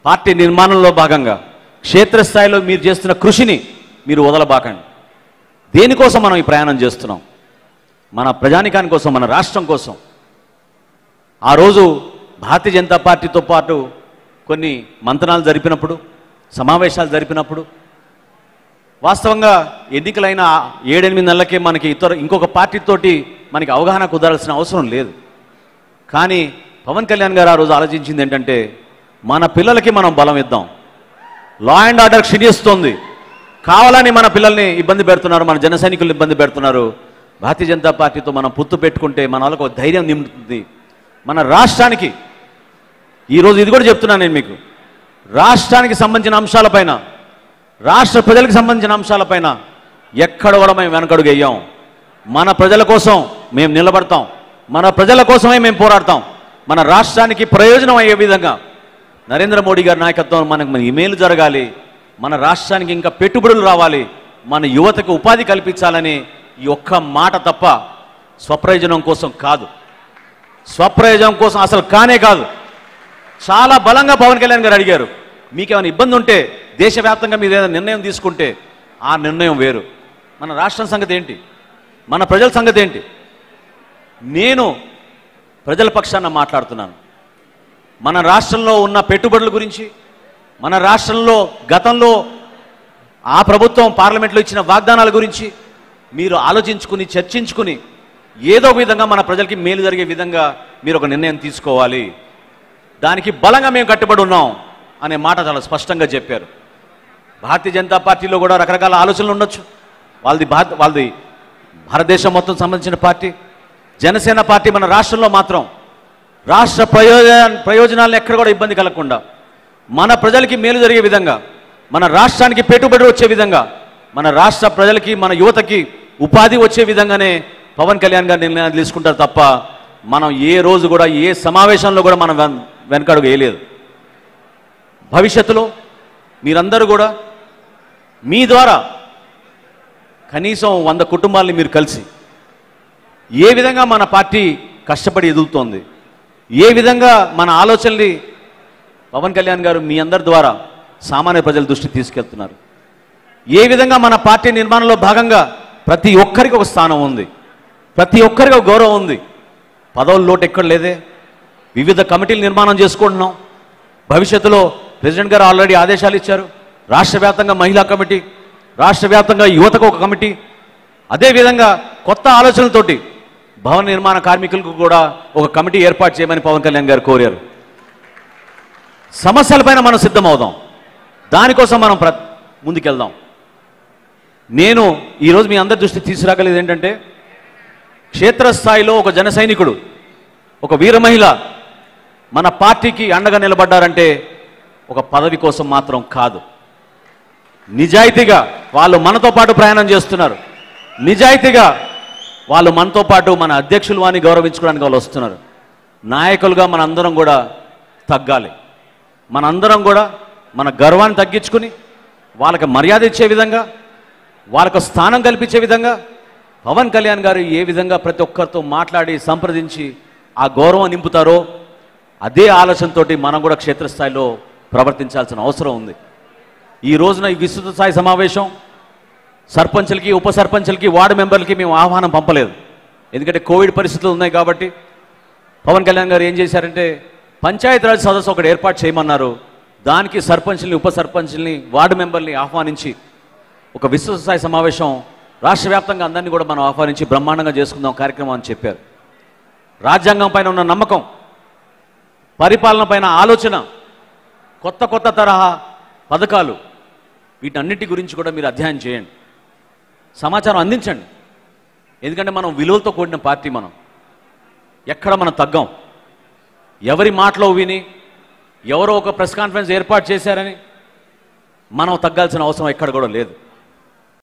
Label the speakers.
Speaker 1: party నిర్మాణంలో భాగంగా క్షేత్రస్థాయిలో మీరు చేస్తున్న కృషిని మీరు వదలబాకండి దేనికోసం మనం ఈ ప్రయాణం చేస్తున్నాం మన ప్రజానికాని కోసం మన రాష్ట్రం కోసం ఆ రోజు భారతీయ జనతా పార్టీతో పాటు కొన్ని మంతనాలు జరిపినప్పుడు సమావేశాలు జరిపినప్పుడు వాస్తవంగా ఎన్నికలైన ఏడెనిమిది నెలలకే మనకి ఇతర ఇంకొక పార్టీతోటి మనకి అవగాహన కుదరాల్సిన అవసరం లేదు కానీ పవన్ కళ్యాణ్ గారు ఆ రోజు ఆలోచించింది ఏంటంటే మన పిల్లలకి మనం బలం ఇద్దాం లా అండ్ ఆర్డర్ క్షీణిస్తోంది కావాలని మన పిల్లల్ని ఇబ్బంది పెడుతున్నారు మన జన సైనికులు ఇబ్బంది పెడుతున్నారు భారతీయ జనతా పార్టీతో మనం పొత్తు పెట్టుకుంటే మన వాళ్ళకు ఒక ధైర్యం నింపుతుంది మన రాష్ట్రానికి ఈరోజు ఇది కూడా చెప్తున్నాను నేను మీకు రాష్ట్రానికి సంబంధించిన అంశాలపైన రాష్ట్ర ప్రజలకు సంబంధించిన అంశాలపైన ఎక్కడ కూడా మేము వెనకడుగు వేయం మన ప్రజల కోసం మేము నిలబడతాం మన ప్రజల కోసమే మేము పోరాడతాం మన రాష్ట్రానికి ప్రయోజనం అయ్యే విధంగా నరేంద్ర మోడీ గారి నాయకత్వం మనకు మన ఇమేలు జరగాలి మన రాష్ట్రానికి ఇంకా పెట్టుబడులు రావాలి మన యువతకు ఉపాధి కల్పించాలని ఈ ఒక్క మాట తప్ప స్వప్రయోజనం కోసం కాదు స్వప్రయోజనం కోసం అసలు కానే కాదు చాలా బలంగా పవన్ కళ్యాణ్ గారు అడిగారు మీకేమైనా ఇబ్బంది ఉంటే దేశవ్యాప్తంగా మీరు ఏదైనా నిర్ణయం తీసుకుంటే ఆ నిర్ణయం వేరు మన రాష్ట్రం సంగతి ఏంటి మన ప్రజల సంగతి ఏంటి నేను ప్రజల పక్షాన మాట్లాడుతున్నాను మన రాష్ట్రంలో ఉన్న పెట్టుబడుల గురించి మన రాష్ట్రంలో గతంలో ఆ ప్రభుత్వం పార్లమెంట్లో ఇచ్చిన వాగ్దానాల గురించి మీరు ఆలోచించుకుని చర్చించుకుని ఏదో ఒక విధంగా మన ప్రజలకి మేలు జరిగే విధంగా మీరు ఒక నిర్ణయం తీసుకోవాలి దానికి బలంగా మేము కట్టుబడి ఉన్నాం అనే మాట చాలా స్పష్టంగా చెప్పారు భారతీయ జనతా పార్టీలో కూడా రకరకాల ఆలోచనలు ఉండొచ్చు వాళ్ళది భారత వాళ్ళది భారతదేశం మొత్తం సంబంధించిన పార్టీ జనసేన పార్టీ మన రాష్ట్రంలో మాత్రం రాష్ట్ర ప్రయోజన ప్రయోజనాలను ఎక్కడ కూడా ఇబ్బంది కలగకుండా మన ప్రజలకి మేలు జరిగే విధంగా మన రాష్ట్రానికి పెట్టుబడి వచ్చే విధంగా మన రాష్ట్ర ప్రజలకి మన యువతకి ఉపాధి వచ్చే విధంగానే పవన్ కళ్యాణ్ గారు నిర్ణయాలు తీసుకుంటారు తప్ప మనం ఏ రోజు కూడా ఏ సమావేశంలో కూడా మనం వెన్- వెనకడుగు వేయలేదు భవిష్యత్తులో మీరందరూ కూడా మీ ద్వారా కనీసం వంద కుటుంబాలని మీరు కలిసి ఏ విధంగా మన పార్టీ కష్టపడి ఎదుగుతోంది ఏ విధంగా మన ఆలోచనల్ని పవన్ కళ్యాణ్ గారు మీ అందరి ద్వారా సామాన్య ప్రజల దృష్టికి తీసుకెళ్తున్నారు ఏ విధంగా మన పార్టీ నిర్మాణంలో భాగంగా ప్రతి ఒక్కరికి ఒక స్థానం ఉంది ప్రతి ఒక్కరికి ఒక గౌరవం ఉంది పదవుల లోటు ఎక్కడ లేదే వివిధ కమిటీలు నిర్మాణం చేసుకుంటున్నాం భవిష్యత్తులో ప్రెసిడెంట్ గారు ఆల్రెడీ ఆదేశాలు ఇచ్చారు రాష్ట్ర వ్యాప్తంగా మహిళా కమిటీ రాష్ట్ర వ్యాప్తంగా యువతకు ఒక కమిటీ అదేవిధంగా కొత్త ఆలోచనలతోటి భవన నిర్మాణ కార్మికులకు కూడా ఒక కమిటీ ఏర్పాటు చేయమని పవన్ కళ్యాణ్ గారు కోరారు సమస్యలపైన మనం సిద్ధమవుదాం దానికోసం మనం ప్ర ముందుకెళ్దాం నేను ఈరోజు మీ అందరి దృష్టి తీసుకురాగలేదు ఏంటంటే క్షేత్రస్థాయిలో ఒక జన సైనికుడు ఒక వీర మహిళ మన పార్టీకి అండగా నిలబడ్డారంటే ఒక పదవి కోసం మాత్రం కాదు నిజాయితీగా వాళ్ళు మనతో పాటు ప్రయాణం చేస్తున్నారు నిజాయితీగా వాళ్ళు మనతో పాటు మన అధ్యక్షులు వారిని గౌరవించుకోవడానికి వాళ్ళు వస్తున్నారు నాయకులుగా మనందరం కూడా తగ్గాలి మనందరం కూడా మన గర్వాన్ని తగ్గించుకుని వాళ్ళకి మర్యాద ఇచ్చే విధంగా వాళ్ళకు స్థానం కల్పించే విధంగా పవన్ కళ్యాణ్ గారు ఏ విధంగా ప్రతి ఒక్కరితో మాట్లాడి సంప్రదించి ఆ గౌరవం నింపుతారో అదే ఆలోచనతోటి మనం కూడా క్షేత్రస్థాయిలో ప్రవర్తించాల్సిన అవసరం ఉంది ఈ రోజున ఈ విస్తృత స్థాయి సమావేశం సర్పంచులకి ఉప సర్పంచులకి వార్డు మెంబర్లకి మేము ఆహ్వానం పంపలేదు ఎందుకంటే కోవిడ్ పరిస్థితులు ఉన్నాయి కాబట్టి పవన్ కళ్యాణ్ గారు ఏం చేశారంటే పంచాయతీరాజ్ సదస్సు ఒకటి ఏర్పాటు చేయమన్నారు దానికి సర్పంచ్ని ఉప సర్పంచ్ని వార్డు మెంబర్ని ఆహ్వానించి ఒక విస్తృత స్థాయి సమావేశం రాష్ట్ర వ్యాప్తంగా అందరినీ కూడా మనం ఆహ్వానించి బ్రహ్మాండంగా చేసుకుందాం కార్యక్రమం అని చెప్పారు రాజ్యాంగం పైన ఉన్న నమ్మకం పరిపాలన పైన ఆలోచన కొత్త కొత్త తరహా పథకాలు వీటన్నిటి గురించి కూడా మీరు అధ్యయనం చేయండి సమాచారం అందించండి ఎందుకంటే మనం విలువలతో కూడిన పార్టీ మనం ఎక్కడ మనం తగ్గం ఎవరి మాటలో విని ఎవరో ఒక ప్రెస్ కాన్ఫరెన్స్ ఏర్పాటు చేశారని మనం తగ్గాల్సిన అవసరం ఎక్కడ కూడా లేదు